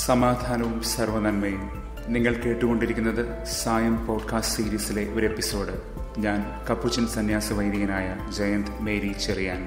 സമാധാനവും സർവനന്മയും നിങ്ങൾ കേട്ടുകൊണ്ടിരിക്കുന്നത് സായം പോഡ്കാസ്റ്റ് സീരീസിലെ ഒരു എപ്പിസോഡ് ഞാൻ കപ്പുച്ചൻ സന്യാസ വൈദികനായ ജയന്ത് മേരി ചെറിയാൻ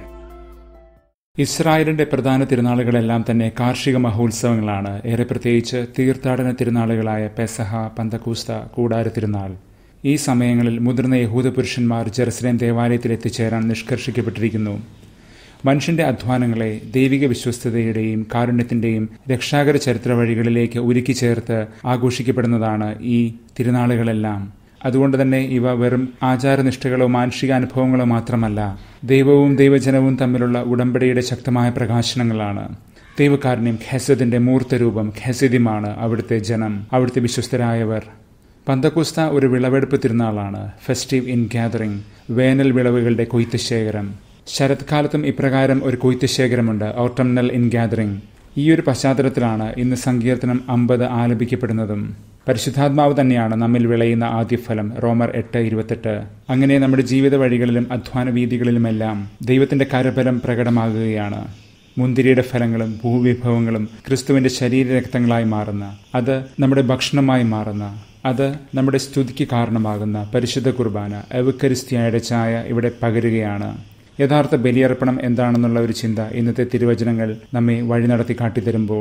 ഇസ്രായേലിന്റെ പ്രധാന തിരുനാളുകളെല്ലാം തന്നെ കാർഷിക മഹോത്സവങ്ങളാണ് ഏറെ പ്രത്യേകിച്ച് തീർത്ഥാടന തിരുനാളുകളായ പെസഹ പന്തക്കൂസ്ത കൂടാര തിരുനാൾ ഈ സമയങ്ങളിൽ മുതിർന്ന യഹൂദ പുരുഷന്മാർ ജെറുസലേം ദേവാലയത്തിൽ എത്തിച്ചേരാൻ നിഷ്കർഷിക്കപ്പെട്ടിരിക്കുന്നു മനുഷ്യന്റെ അധ്വാനങ്ങളെ ദൈവിക വിശ്വസ്തതയുടെയും കാരുണ്യത്തിന്റെയും രക്ഷാകര ചരിത്ര വഴികളിലേക്ക് ഉരുക്കി ചേർത്ത് ആഘോഷിക്കപ്പെടുന്നതാണ് ഈ തിരുനാളുകളെല്ലാം അതുകൊണ്ട് തന്നെ ഇവ വെറും ആചാരനിഷ്ഠകളോ മാനുഷിക അനുഭവങ്ങളോ മാത്രമല്ല ദൈവവും ദൈവജനവും തമ്മിലുള്ള ഉടമ്പടിയുടെ ശക്തമായ പ്രകാശനങ്ങളാണ് ദൈവകാരുണ്യം ഖെസദിന്റെ മൂർത്തരൂപം ഖെസദിമാണ് അവിടുത്തെ ജനം അവിടുത്തെ വിശ്വസ്തരായവർ പന്തക്കുസ്ത ഒരു വിളവെടുപ്പ് തിരുനാളാണ് ഫെസ്റ്റീവ് ഇൻ ഗാദറിംഗ് വേനൽ വിളവുകളുടെ കൊയ്ത്ത് ശേഖരം ശരത്കാലത്തും ഇപ്രകാരം ഒരു കൊയ്ത്ത് ശേഖരമുണ്ട് ഓട്ടംനൽ ഇൻ ഗാദറിംഗ് ഈ ഒരു പശ്ചാത്തലത്തിലാണ് ഇന്ന് സങ്കീർത്തനം അമ്പത് ആലപിക്കപ്പെടുന്നതും പരിശുദ്ധാത്മാവ് തന്നെയാണ് നമ്മിൽ വിളയുന്ന ആദ്യഫലം റോമർ എട്ട് ഇരുപത്തെട്ട് അങ്ങനെ നമ്മുടെ ജീവിത വഴികളിലും അധ്വാന വീതികളിലുമെല്ലാം ദൈവത്തിന്റെ കരബലം പ്രകടമാകുകയാണ് മുന്തിരിയുടെ ഫലങ്ങളും ഭൂവിഭവങ്ങളും ക്രിസ്തുവിന്റെ ശരീരരക്തങ്ങളായി മാറുന്ന അത് നമ്മുടെ ഭക്ഷണമായി മാറുന്ന അത് നമ്മുടെ സ്തുതിക്ക് കാരണമാകുന്ന പരിശുദ്ധ കുർബാന എവക്കരിസ്തിയായുടെ ചായ ഇവിടെ പകരുകയാണ് യഥാർത്ഥ ബലിയർപ്പണം എന്താണെന്നുള്ള ഒരു ചിന്ത ഇന്നത്തെ തിരുവചനങ്ങൾ നമ്മെ വഴി നടത്തി കാട്ടിത്തരുമ്പോൾ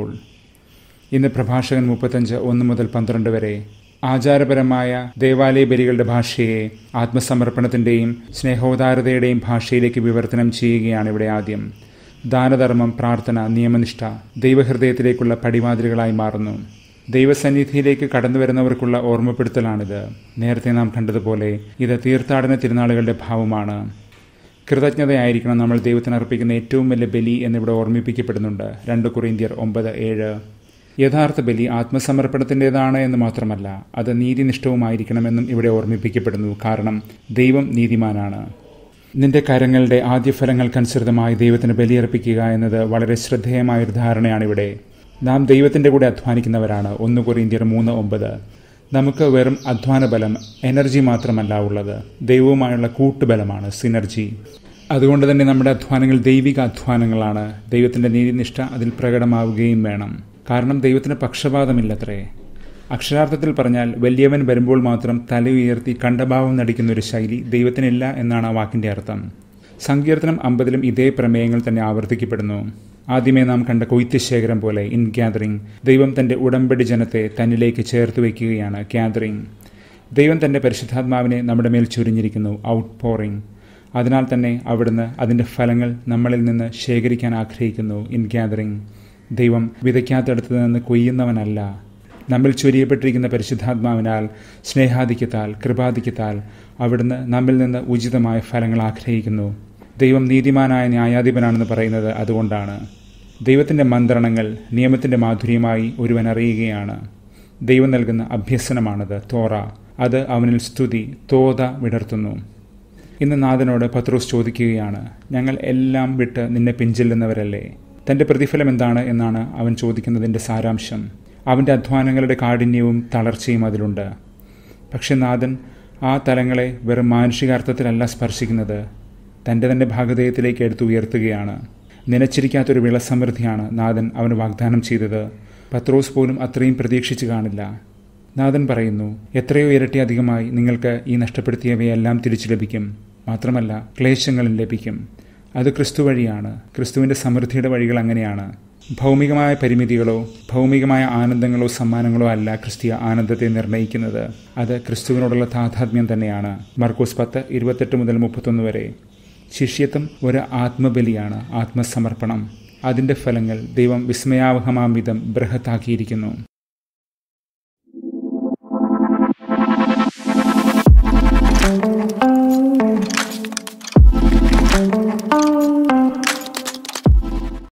ഇന്ന് പ്രഭാഷകൻ മുപ്പത്തഞ്ച് ഒന്ന് മുതൽ പന്ത്രണ്ട് വരെ ആചാരപരമായ ദേവാലയ ബലികളുടെ ഭാഷയെ ആത്മസമർപ്പണത്തിന്റെയും സ്നേഹോദാരതയുടെയും ഭാഷയിലേക്ക് വിവർത്തനം ചെയ്യുകയാണ് ഇവിടെ ആദ്യം ദാനധർമ്മം പ്രാർത്ഥന നിയമനിഷ്ഠ ദൈവഹൃദയത്തിലേക്കുള്ള പടിവാതിലുകളായി മാറുന്നു ദൈവസന്നിധിയിലേക്ക് കടന്നു വരുന്നവർക്കുള്ള ഓർമ്മപ്പെടുത്തലാണിത് നേരത്തെ നാം കണ്ടതുപോലെ ഇത് തീർത്ഥാടന തിരുനാളുകളുടെ ഭാവമാണ് കൃതജ്ഞതയായിരിക്കണം നമ്മൾ ദൈവത്തിന് അർപ്പിക്കുന്ന ഏറ്റവും വലിയ ബലി എന്നിവിടെ ഓർമ്മിപ്പിക്കപ്പെടുന്നുണ്ട് രണ്ട് കുറിന്തിയർ ഒമ്പത് ഏഴ് യഥാർത്ഥ ബലി ആത്മസമർപ്പണത്തിൻ്റെതാണ് എന്ന് മാത്രമല്ല അത് നീതിനിഷ്ഠവുമായിരിക്കണമെന്നും ഇവിടെ ഓർമ്മിപ്പിക്കപ്പെടുന്നു കാരണം ദൈവം നീതിമാനാണ് നിന്റെ കരങ്ങളുടെ ആദ്യഫലങ്ങൾക്കനുസൃതമായി ദൈവത്തിന് ബലിയർപ്പിക്കുക എന്നത് വളരെ ശ്രദ്ധേയമായ ഒരു ധാരണയാണിവിടെ നാം ദൈവത്തിൻ്റെ കൂടെ അധ്വാനിക്കുന്നവരാണ് ഒന്ന് കൊറിന്ത്യർ മൂന്ന് ഒമ്പത് നമുക്ക് വെറും അധ്വാന ബലം എനർജി മാത്രമല്ല ഉള്ളത് ദൈവവുമായുള്ള കൂട്ടുബലമാണ് സിനർജി അതുകൊണ്ട് തന്നെ നമ്മുടെ അധ്വാനങ്ങൾ ദൈവിക അധ്വാനങ്ങളാണ് ദൈവത്തിൻ്റെ നീതിനിഷ്ഠ അതിൽ പ്രകടമാവുകയും വേണം കാരണം ദൈവത്തിന് പക്ഷപാതമില്ലത്രേ അക്ഷരാർത്ഥത്തിൽ പറഞ്ഞാൽ വലിയവൻ വരുമ്പോൾ മാത്രം തല ഉയർത്തി കണ്ടഭാവം നടിക്കുന്ന ഒരു ശൈലി ദൈവത്തിനില്ല എന്നാണ് ആ വാക്കിന്റെ അർത്ഥം സങ്കീർത്തനം അമ്പതിലും ഇതേ പ്രമേയങ്ങൾ തന്നെ ആവർത്തിക്കപ്പെടുന്നു ആദ്യമേ നാം കണ്ട കൊയ്ത്ത് ശേഖരം പോലെ ഇൻ ഗ്യാദറിംഗ് ദൈവം തന്റെ ഉടമ്പടി ജനത്തെ തന്നിലേക്ക് ചേർത്ത് വയ്ക്കുകയാണ് ഗ്യാദറിംഗ് ദൈവം തന്റെ പരിശുദ്ധാത്മാവിനെ നമ്മുടെ മേൽ ചുരിഞ്ഞിരിക്കുന്നു ഔട്ട് പോറിംഗ് അതിനാൽ തന്നെ അവിടുന്ന് അതിന്റെ ഫലങ്ങൾ നമ്മളിൽ നിന്ന് ശേഖരിക്കാൻ ആഗ്രഹിക്കുന്നു ഇൻ ഗ്യാദറിംഗ് ദൈവം വിതയ്ക്കാത്തടത്ത് നിന്ന് കൊയ്യുന്നവനല്ല നമ്മിൽ ചൊരിയപ്പെട്ടിരിക്കുന്ന പരിശുദ്ധാത്മാവിനാൽ സ്നേഹാധിക്യത്താൽ കൃപാധിക്യത്താൽ അവിടുന്ന് നമ്മിൽ നിന്ന് ഉചിതമായ ഫലങ്ങൾ ആഗ്രഹിക്കുന്നു ദൈവം നീതിമാനായ ന്യായാധിപനാണെന്ന് പറയുന്നത് അതുകൊണ്ടാണ് ദൈവത്തിൻ്റെ മന്ത്രണങ്ങൾ നിയമത്തിൻ്റെ മാധുര്യമായി ഒരുവൻ അറിയുകയാണ് ദൈവം നൽകുന്ന അഭ്യസനമാണത് തോറ അത് അവനിൽ സ്തുതി തോത വിടർത്തുന്നു ഇന്ന് നാഥനോട് പത്രോസ് ചോദിക്കുകയാണ് ഞങ്ങൾ എല്ലാം വിട്ട് നിന്നെ പിഞ്ചെല്ലുന്നവരല്ലേ തൻ്റെ പ്രതിഫലം എന്താണ് എന്നാണ് അവൻ ചോദിക്കുന്നതിൻ്റെ സാരാംശം അവൻ്റെ അധ്വാനങ്ങളുടെ കാഠിന്യവും തളർച്ചയും അതിലുണ്ട് പക്ഷെ നാഥൻ ആ തലങ്ങളെ വെറും മാനുഷികാർത്ഥത്തിലല്ല സ്പർശിക്കുന്നത് തൻ്റെ തന്നെ ഭാഗധേയത്തിലേക്ക് എടുത്ത് ഉയർത്തുകയാണ് നനച്ചിരിക്കാത്തൊരു വിളസമൃദ്ധിയാണ് നാഥൻ അവന് വാഗ്ദാനം ചെയ്തത് പത്രോസ് പോലും അത്രയും പ്രതീക്ഷിച്ചു കാണില്ല നാഥൻ പറയുന്നു എത്രയോ ഇരട്ടി അധികമായി നിങ്ങൾക്ക് ഈ നഷ്ടപ്പെടുത്തിയവയെല്ലാം തിരിച്ചു ലഭിക്കും മാത്രമല്ല ക്ലേശങ്ങളും ലഭിക്കും അത് ക്രിസ്തു വഴിയാണ് ക്രിസ്തുവിൻ്റെ സമൃദ്ധിയുടെ വഴികൾ അങ്ങനെയാണ് ഭൗമികമായ പരിമിതികളോ ഭൗമികമായ ആനന്ദങ്ങളോ സമ്മാനങ്ങളോ അല്ല ക്രിസ്തീയ ആനന്ദത്തെ നിർണ്ണയിക്കുന്നത് അത് ക്രിസ്തുവിനോടുള്ള താതാത്മ്യം തന്നെയാണ് മർക്കോസ് പത്ത് ഇരുപത്തെട്ട് മുതൽ മുപ്പത്തൊന്ന് വരെ ശിഷ്യത്വം ഒരു ആത്മബലിയാണ് ആത്മസമർപ്പണം അതിന്റെ ഫലങ്ങൾ ദൈവം വിസ്മയാവഹമാം വിധം ബൃഹത്താക്കിയിരിക്കുന്നു thank you